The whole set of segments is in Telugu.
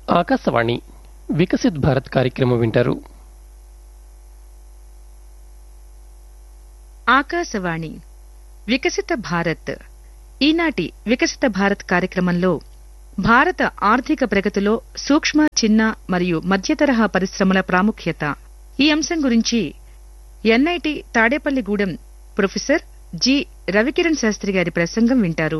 ఆకాశవాణి వికసిత్ భారత్ కార్యక్రమం వింటారు ఆకాశవాణి వికసిత భారత్ ఈనాటి వికసిత భారత్ కార్యక్రమంలో భారత ఆర్థిక ప్రగతిలో సూక్ష్మ చిన్న మరియు మధ్యతరహా పరిశ్రమల ప్రాముఖ్యత ఈ అంశం గురించి NIT Tadepalligudem professor G Ravikiran Sastry గారి ప్రసంగం వింటారు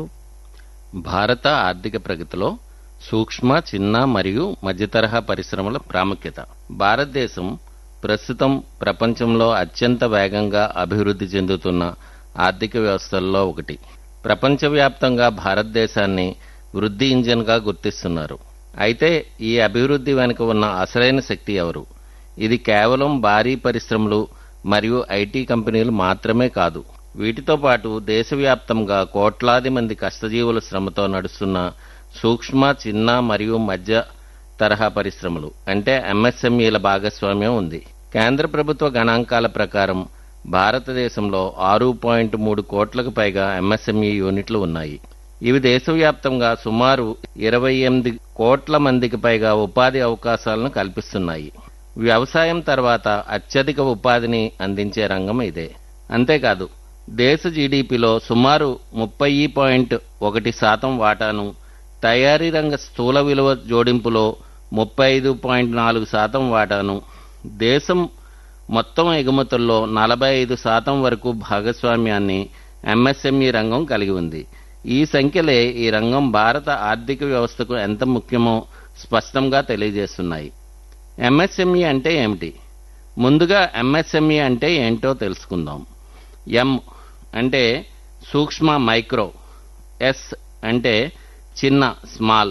భారత ఆర్థిక ప్రగతిలో సూక్ష్మ చిన్న మరియు మధ్యతరహా పరిశ్రమల ప్రాముఖ్యత భారతదేశం ప్రస్తుతం ప్రపంచంలో అత్యంత వేగంగా అభివృద్ధి చెందుతున్న ఆర్థిక వ్యవస్థల్లో ఒకటి ప్రపంచవ్యాప్తంగా భారతదేశాన్ని వృద్ధి ఇంజిన్గా గుర్తిస్తున్నారు అయితే ఈ అభివృద్ధి వెనుక ఉన్న అసలైన శక్తి ఎవరు ఇది కేవలం భారీ పరిశ్రమలు మరియు ఐటీ కంపెనీలు మాత్రమే కాదు వీటితో పాటు దేశవ్యాప్తంగా కోట్లాది మంది కష్టజీవుల శ్రమతో నడుస్తున్న సూక్ష్మ చిన్న మరియు మధ్య తరహా పరిశ్రమలు అంటే ఎంఎస్ఎంఈల భాగస్వామ్యం ఉంది కేంద్ర ప్రభుత్వ గణాంకాల ప్రకారం భారతదేశంలో ఆరు పాయింట్ మూడు కోట్లకు పైగా ఎంఎస్ఎంఈ యూనిట్లు ఉన్నాయి ఇవి దేశవ్యాప్తంగా సుమారు ఇరవై ఎనిమిది కోట్ల మందికి పైగా ఉపాధి అవకాశాలను కల్పిస్తున్నాయి వ్యవసాయం తర్వాత అత్యధిక ఉపాధిని అందించే రంగం ఇదే అంతేకాదు దేశ జీడిపిలో సుమారు ముప్పై పాయింట్ ఒకటి శాతం వాటాను తయారీ రంగ స్థూల విలువ జోడింపులో ముప్పై ఐదు పాయింట్ నాలుగు శాతం వాటాను దేశం మొత్తం ఎగుమతుల్లో నలభై ఐదు శాతం వరకు భాగస్వామ్యాన్ని ఎంఎస్ఎంఈ రంగం కలిగి ఉంది ఈ సంఖ్యలే ఈ రంగం భారత ఆర్థిక వ్యవస్థకు ఎంత ముఖ్యమో స్పష్టంగా తెలియజేస్తున్నాయి ఎంఎస్ఎంఈ అంటే ఏమిటి ముందుగా ఎంఎస్ఎంఈ అంటే ఏంటో తెలుసుకుందాం ఎం అంటే సూక్ష్మ మైక్రో ఎస్ అంటే చిన్న స్మాల్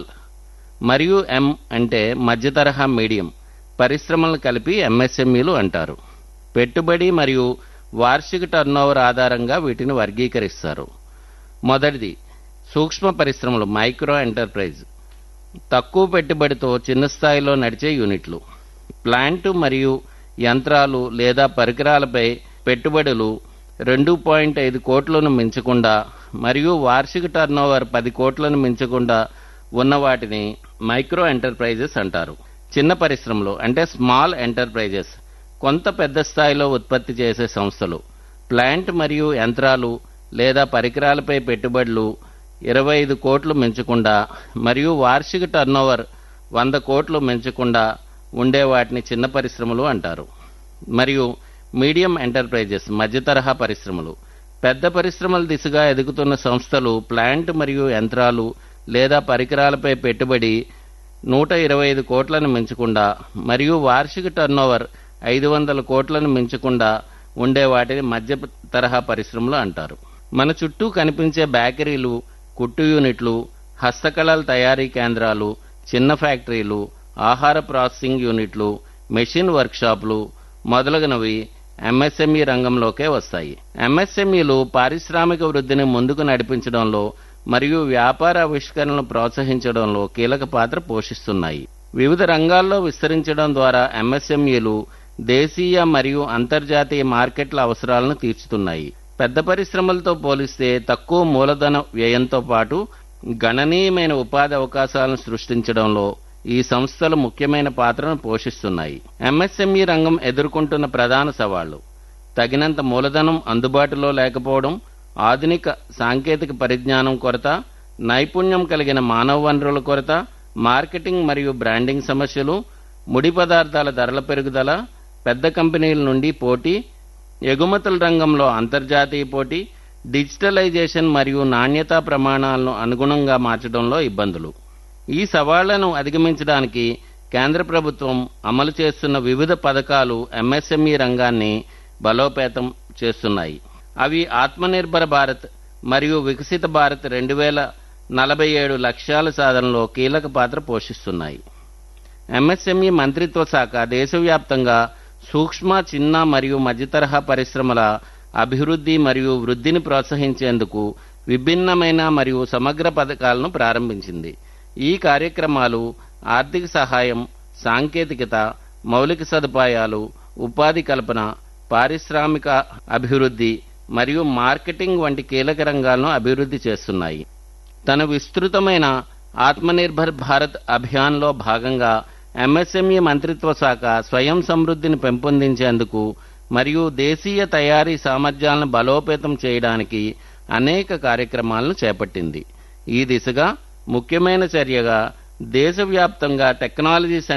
మరియు ఎం అంటే మధ్యతరహా మీడియం పరిశ్రమలను కలిపి ఎంఎస్ఎంఈలు అంటారు పెట్టుబడి మరియు వార్షిక టర్నోవర్ ఆధారంగా వీటిని వర్గీకరిస్తారు మొదటిది సూక్ష్మ పరిశ్రమలు మైక్రో ఎంటర్ప్రైజ్ తక్కువ పెట్టుబడితో చిన్న స్థాయిలో నడిచే యూనిట్లు ప్లాంట్ మరియు యంత్రాలు లేదా పరికరాలపై పెట్టుబడులు రెండు పాయింట్ ఐదు కోట్లను మించకుండా మరియు వార్షిక టర్నోవర్ పది కోట్లను మించకుండా ఉన్న వాటిని మైక్రో ఎంటర్ప్రైజెస్ అంటారు చిన్న పరిశ్రమలు అంటే స్మాల్ ఎంటర్ప్రైజెస్ కొంత పెద్ద స్థాయిలో ఉత్పత్తి చేసే సంస్థలు ప్లాంట్ మరియు యంత్రాలు లేదా పరికరాలపై పెట్టుబడులు ఇరవై ఐదు కోట్లు మించకుండా మరియు వార్షిక టర్నోవర్ వంద కోట్లు మించకుండా ఉండే వాటిని చిన్న పరిశ్రమలు అంటారు మరియు మీడియం ఎంటర్ప్రైజెస్ మధ్యతరహా పరిశ్రమలు పెద్ద పరిశ్రమల దిశగా ఎదుగుతున్న సంస్థలు ప్లాంట్ మరియు యంత్రాలు లేదా పరికరాలపై పెట్టుబడి నూట ఇరవై ఐదు కోట్లను మించకుండా మరియు వార్షిక టర్నోవర్ ఐదు వందల కోట్లను మించకుండా ఉండే వాటిని మధ్య తరహా పరిశ్రమలు అంటారు మన చుట్టూ కనిపించే బేకరీలు కుట్టు యూనిట్లు హస్తకళల తయారీ కేంద్రాలు చిన్న ఫ్యాక్టరీలు ఆహార ప్రాసెసింగ్ యూనిట్లు మెషిన్ వర్క్షాపులు మొదలగునవి ఎంఎస్ఎంఈ రంగంలోకే వస్తాయి ఎంఎస్ఎంఈలు పారిశ్రామిక వృద్ధిని ముందుకు నడిపించడంలో మరియు వ్యాపార ఆవిష్కరణలు ప్రోత్సహించడంలో కీలక పాత్ర పోషిస్తున్నాయి వివిధ రంగాల్లో విస్తరించడం ద్వారా ఎంఎస్ఎంఈలు దేశీయ మరియు అంతర్జాతీయ మార్కెట్ల అవసరాలను తీర్చుతున్నాయి పెద్ద పరిశ్రమలతో పోలిస్తే తక్కువ మూలధన వ్యయంతో పాటు గణనీయమైన ఉపాధి అవకాశాలను సృష్టించడంలో ఈ సంస్థలు ముఖ్యమైన పాత్రను పోషిస్తున్నాయి ఎంఎస్ఎంఈ రంగం ఎదుర్కొంటున్న ప్రధాన సవాళ్లు తగినంత మూలధనం అందుబాటులో లేకపోవడం ఆధునిక సాంకేతిక పరిజ్ఞానం కొరత నైపుణ్యం కలిగిన మానవ వనరుల కొరత మార్కెటింగ్ మరియు బ్రాండింగ్ సమస్యలు ముడి పదార్థాల ధరల పెరుగుదల పెద్ద కంపెనీల నుండి పోటీ ఎగుమతుల రంగంలో అంతర్జాతీయ పోటీ డిజిటలైజేషన్ మరియు నాణ్యతా ప్రమాణాలను అనుగుణంగా మార్చడంలో ఇబ్బందులు ఈ సవాళ్లను అధిగమించడానికి కేంద్ర ప్రభుత్వం అమలు చేస్తున్న వివిధ పథకాలు ఎంఎస్ఎంఈ రంగాన్ని బలోపేతం చేస్తున్నాయి అవి ఆత్మనిర్భర భారత్ మరియు వికసిత భారత్ రెండు వేల నలభై ఏడు లక్ష్యాల సాధనలో కీలక పాత్ర పోషిస్తున్నాయి ఎంఎస్ఎంఈ మంత్రిత్వ శాఖ దేశవ్యాప్తంగా సూక్ష్మ చిన్న మరియు మధ్యతరహా పరిశ్రమల అభివృద్ధి మరియు వృద్ధిని ప్రోత్సహించేందుకు విభిన్నమైన మరియు సమగ్ర పథకాలను ప్రారంభించింది ఈ కార్యక్రమాలు ఆర్థిక సహాయం సాంకేతికత మౌలిక సదుపాయాలు ఉపాధి కల్పన పారిశ్రామిక అభివృద్ధి మరియు మార్కెటింగ్ వంటి కీలక రంగాలను అభివృద్ధి చేస్తున్నాయి తన విస్తృతమైన ఆత్మనిర్భర్ భారత్ అభియాన్లో భాగంగా ఎంఎస్ఎంఈ మంత్రిత్వ శాఖ స్వయం సమృద్ధిని పెంపొందించేందుకు మరియు దేశీయ తయారీ సామర్థ్యాలను బలోపేతం చేయడానికి అనేక కార్యక్రమాలను చేపట్టింది ఈ దిశగా ముఖ్యమైన చర్యగా దేశవ్యాప్తంగా టెక్నాలజీ